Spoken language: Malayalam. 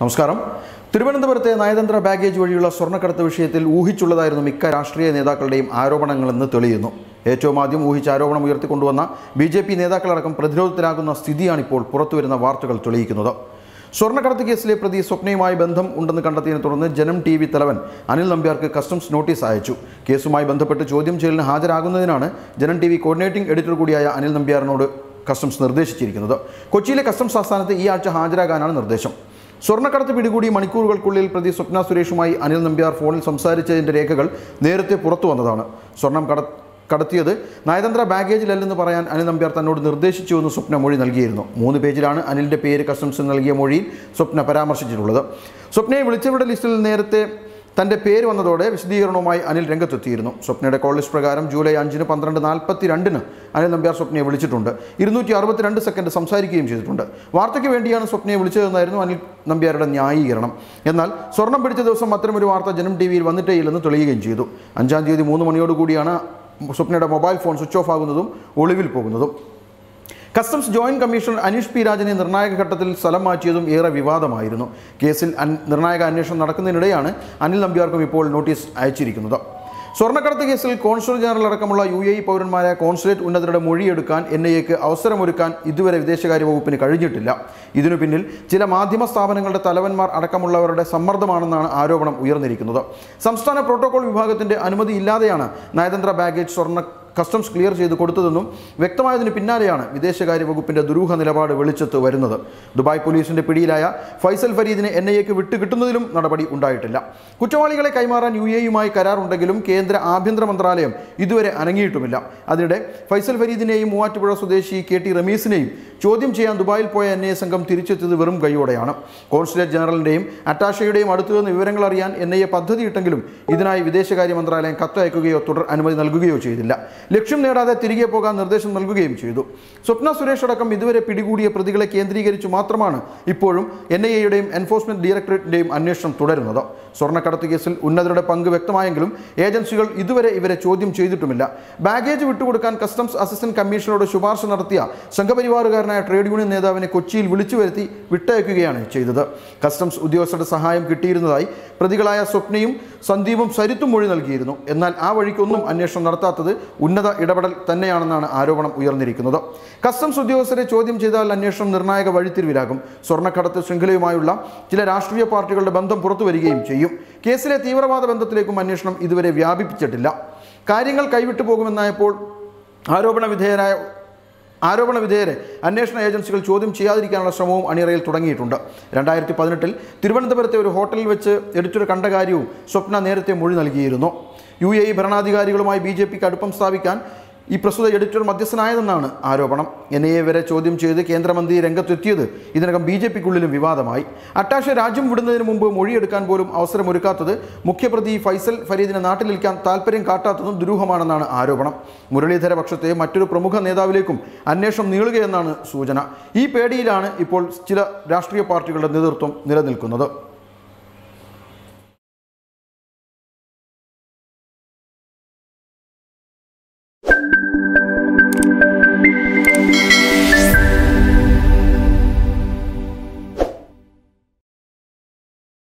നമസ്കാരം തിരുവനന്തപുരത്തെ നയതന്ത്ര ബാഗേജ് വഴിയുള്ള സ്വർണ്ണക്കടത്ത് വിഷയത്തിൽ ഊഹിച്ചുള്ളതായിരുന്നു മിക്ക രാഷ്ട്രീയ നേതാക്കളുടെയും ആരോപണങ്ങളെന്ന് തെളിയുന്നു ഏറ്റവും ആദ്യം ഊഹിച്ച ആരോപണം ഉയർത്തിക്കൊണ്ടുവന്ന ബി ജെ പി നേതാക്കളടക്കം പ്രതിരോധത്തിലാകുന്ന സ്ഥിതിയാണിപ്പോൾ പുറത്തുവരുന്ന വാർത്തകൾ തെളിയിക്കുന്നത് സ്വർണ്ണക്കടത്ത് കേസിലെ പ്രതി സ്വപ്നയുമായി ബന്ധം ഉണ്ടെന്ന് കണ്ടെത്തിയതിനെ തുടർന്ന് ജനം ടി വി തലവൻ അനിൽ നമ്പ്യാർക്ക് കസ്റ്റംസ് നോട്ടീസ് അയച്ചു കേസുമായി ബന്ധപ്പെട്ട് ചോദ്യം ചെയ്യലിന് ഹാജരാകുന്നതിനാണ് ജനം ടി വി കോർഡിനേറ്റിംഗ് എഡിറ്റർ കൂടിയായ അനിൽ നമ്പ്യാറിനോട് കസ്റ്റംസ് നിർദ്ദേശിച്ചിരിക്കുന്നത് കൊച്ചിയിലെ കസ്റ്റംസ് ആസ്ഥാനത്ത് ഈ ആഴ്ച ഹാജരാകാനാണ് നിർദ്ദേശം സ്വർണ്ണക്കടത്ത് പിടികൂടി മണിക്കൂറുകൾക്കുള്ളിൽ പ്രതി സ്വപ്ന സുരേഷുമായി അനിൽ നമ്പ്യാർ ഫോണിൽ സംസാരിച്ചതിൻ്റെ രേഖകൾ നേരത്തെ പുറത്തു വന്നതാണ് സ്വർണം കട കടത്തിയത് നയതന്ത്ര ബാഗേജിലല്ലെന്ന് പറയാൻ അനിൽ നമ്പ്യാർ തന്നോട് നിർദ്ദേശിച്ചുവെന്ന് സ്വപ്ന മൊഴി നൽകിയിരുന്നു മൂന്ന് പേജിലാണ് അനിലിൻ്റെ പേര് കസ്റ്റംസിന് നൽകിയ മൊഴിയിൽ സ്വപ്ന പരാമർശിച്ചിട്ടുള്ളത് സ്വപ്നയെ വിളിച്ചവരുടെ ലിസ്റ്റിൽ നേരത്തെ തൻ്റെ പേര് വന്നതോടെ വിശദീകരണവുമായി അനിൽ രംഗത്തെത്തിയിരുന്നു സ്വപ്നയുടെ കോൾ ലിസ്റ്റ് പ്രകാരം ജൂലൈ അഞ്ചിന് പന്ത്രണ്ട് നാൽപ്പത്തി രണ്ടിന് അനിൽ നമ്പ്യാർ സ്വപ്നയെ വിളിച്ചിട്ടുണ്ട് ഇരുന്നൂറ്റി അറുപത്തിരണ്ട് സെക്കൻഡ് സംസാരിക്കുകയും ചെയ്തിട്ടുണ്ട് വാർത്തയ്ക്ക് വേണ്ടിയാണ് സ്വപ്നയെ വിളിച്ചതെന്നായിരുന്നു അനിൽ നമ്പ്യാരുടെ ന്യായീകരണം എന്നാൽ സ്വർണം പിടിച്ച ദിവസം അത്തരമൊരു വാർത്ത ജനം ടി വിയിൽ വന്നിട്ടേയില്ലെന്ന് തെളിയുകയും ചെയ്തു അഞ്ചാം തീയതി മൂന്ന് മണിയോടുകൂടിയാണ് സ്വപ്നയുടെ മൊബൈൽ ഫോൺ സ്വിച്ച് ഓഫ് ആകുന്നതും ഒളിവിൽ പോകുന്നതും customs joint commissioner Aneesh P രാജനെ നിർണായക ഘട്ടത്തിൽ സ്ഥലം മാറ്റിയതും ഏറെ വിവാദമായിരുന്നു കേസിൽ അൻ- നിർണായക അന്വേഷണം നടക്കുന്നതിനിടെയാണ് അനിൽ നമ്പ്യാർക്കും ഇപ്പോൾ നോട്ടീസ് അയച്ചിരിക്കുന്നത് സ്വർണ്ണക്കടത്ത് കേസിൽ കോൺസുൽ ജനറൽ അടക്കമുള്ള യു എ ഇ പൗരന്മാരായ കോൺസുലേറ്റ് ഉന്നതരുടെ മൊഴിയെടുക്കാൻ എൻ ഐ എക്ക് അവസരമൊരുക്കാൻ ഇതുവരെ വിദേശകാര്യ വകുപ്പിന് കഴിഞ്ഞിട്ടില്ല ഇതിനു പിന്നിൽ ചില മാധ്യമ സ്ഥാപനങ്ങളുടെ തലവന്മാർ അടക്കമുള്ളവരുടെ സമ്മർദ്ദമാണെന്നാണ് ആരോപണം ഉയർന്നിരിക്കുന്നത് സംസ്ഥാന പ്രോട്ടോകോൾ വിഭാഗത്തിന്റെ അനുമതി ഇല്ലാതെയാണ് നയതന്ത്ര ബാഗേജ് സ്വർണ്ണ കസ്റ്റംസ് ക്ലിയർ ചെയ്ത് കൊടുത്തതെന്നും വ്യക്തമായതിന് പിന്നാലെയാണ് വിദേശകാര്യ വകുപ്പിന്റെ ദുരൂഹ നിലപാട് വെളിച്ചത്ത് വരുന്നത് ദുബായ് പോലീസിന്റെ പിടിയിലായ ഫൈസൽ ഫരീദിനെ എൻ ഐ എക്ക് വിട്ടുകിട്ടുന്നതിലും നടപടി ഉണ്ടായിട്ടില്ല കുറ്റവാളികളെ കൈമാറാൻ യു എയുമായി കരാറുണ്ടെങ്കിലും കേന്ദ്ര ആഭ്യന്തര മന്ത്രാലയം ഇതുവരെ അനങ്ങിയിട്ടുമില്ല അതിനിടെ ഫൈസൽ ഫരീദിനെയും മൂവാറ്റുപുഴ സ്വദേശി കെ ടി റമീസിനെയും ചോദ്യം ചെയ്യാൻ ദുബായിൽ പോയ എൻ ഐ എ സംഘം തിരിച്ചെത്തിയത് വെറും കൈയോടെയാണ് കോൺസുലേറ്റ് ജനറലിന്റെയും അറ്റാഷയുടെയും അടുത്തു നിന്ന് വിവരങ്ങൾ അറിയാൻ എൻ ഐ എ പദ്ധതിയിട്ടെങ്കിലും ഇതിനായി വിദേശകാര്യ മന്ത്രാലയം കത്തയക്കുകയോ തുടർ അനുമതി നൽകുകയോ ചെയ്തില്ല ലക്ഷ്യം നേടാതെ തിരികെ പോകാൻ നിർദ്ദേശം നൽകുകയും ചെയ്തു സ്വപ്ന സുരേഷ് അടക്കം ഇതുവരെ പിടികൂടിയ പ്രതികളെ കേന്ദ്രീകരിച്ചു മാത്രമാണ് ഇപ്പോഴും എൻ ഐ എയുടെയും എൻഫോഴ്സ്മെന്റ് ഡയറക്ടറേറ്റിന്റെയും അന്വേഷണം തുടരുന്നത് സ്വർണ്ണക്കടത്ത് കേസിൽ ഉന്നതരുടെ പങ്ക് വ്യക്തമായെങ്കിലും ഏജൻസികൾ ഇതുവരെ ഇവരെ ചോദ്യം ചെയ്തിട്ടുമില്ല ബാഗേജ് വിട്ടുകൊടുക്കാൻ കസ്റ്റംസ് അസിസ്റ്റന്റ് കമ്മീഷണറോട് ശുപാർശ നടത്തിയ സംഘപരിവാറുകാരനായ ട്രേഡ് യൂണിയൻ നേതാവിനെ കൊച്ചിയിൽ വിളിച്ചു വരുത്തി വിട്ടയക്കുകയാണ് ചെയ്തത് കസ്റ്റംസ് ഉദ്യോഗസ്ഥരുടെ സഹായം കിട്ടിയിരുന്നതായി പ്രതികളായ സ്വപ്നയും സന്ദീപും സരിത്തും മൊഴി നൽകിയിരുന്നു എന്നാൽ ആ വഴിക്കൊന്നും അന്വേഷണം നടത്താത്തത് ഉന്നത ഇടപെടൽ തന്നെയാണെന്നാണ് ആരോപണം ഉയർന്നിരിക്കുന്നത് കസ്റ്റംസ് ഉദ്യോഗസ്ഥരെ ചോദ്യം ചെയ്താൽ അന്വേഷണം നിർണായക വഴിത്തിരിവിലാകും സ്വർണ്ണക്കടത്ത് ശൃംഖലയുമായുള്ള ചില രാഷ്ട്രീയ പാർട്ടികളുടെ ബന്ധം പുറത്തു വരികയും ചെയ്യും കേസിലെ തീവ്രവാദ ബന്ധത്തിലേക്കും അന്വേഷണം ഇതുവരെ വ്യാപിപ്പിച്ചിട്ടില്ല കാര്യങ്ങൾ കൈവിട്ടു പോകുമെന്നായപ്പോൾ ആരോപണ വിധേയരായ ആരോപണ വിധേയരെ അന്വേഷണ ഏജൻസികൾ ചോദ്യം ചെയ്യാതിരിക്കാനുള്ള ശ്രമവും അണിയറയിൽ തുടങ്ങിയിട്ടുണ്ട് രണ്ടായിരത്തി പതിനെട്ടിൽ തിരുവനന്തപുരത്തെ ഒരു ഹോട്ടലിൽ വെച്ച് എഡിറ്റർ കണ്ട കാര്യവും സ്വപ്ന നേരത്തെ മൊഴി നൽകിയിരുന്നു യു എ ഇ ഭരണാധികാരികളുമായി ബി ജെ പിക്ക് അടുപ്പം സ്ഥാപിക്കാൻ ഈ പ്രസ്തുത എഡിറ്റർ മധ്യസ്ഥനായതെന്നാണ് ആരോപണം എൻ ഐ എ വരെ ചോദ്യം ചെയ്ത് കേന്ദ്രമന്ത്രി രംഗത്തെത്തിയത് ഇതിനകം ബി ജെ പിക്കുള്ളിലും വിവാദമായി അട്ടാഷെ രാജ്യം വിടുന്നതിന് മുമ്പ് മൊഴിയെടുക്കാൻ പോലും അവസരമൊരുക്കാത്തത് മുഖ്യപ്രതി ഫൈസൽ ഫരീദിനെ നാട്ടിലേക്കാൻ താല്പര്യം കാട്ടാത്തതും ദുരൂഹമാണെന്നാണ് ആരോപണം മുരളീധര പക്ഷത്തെ മറ്റൊരു പ്രമുഖ നേതാവിലേക്കും അന്വേഷണം നീളുകയെന്നാണ് സൂചന ഈ പേടിയിലാണ് ഇപ്പോൾ ചില രാഷ്ട്രീയ പാർട്ടികളുടെ നേതൃത്വം നിലനിൽക്കുന്നത്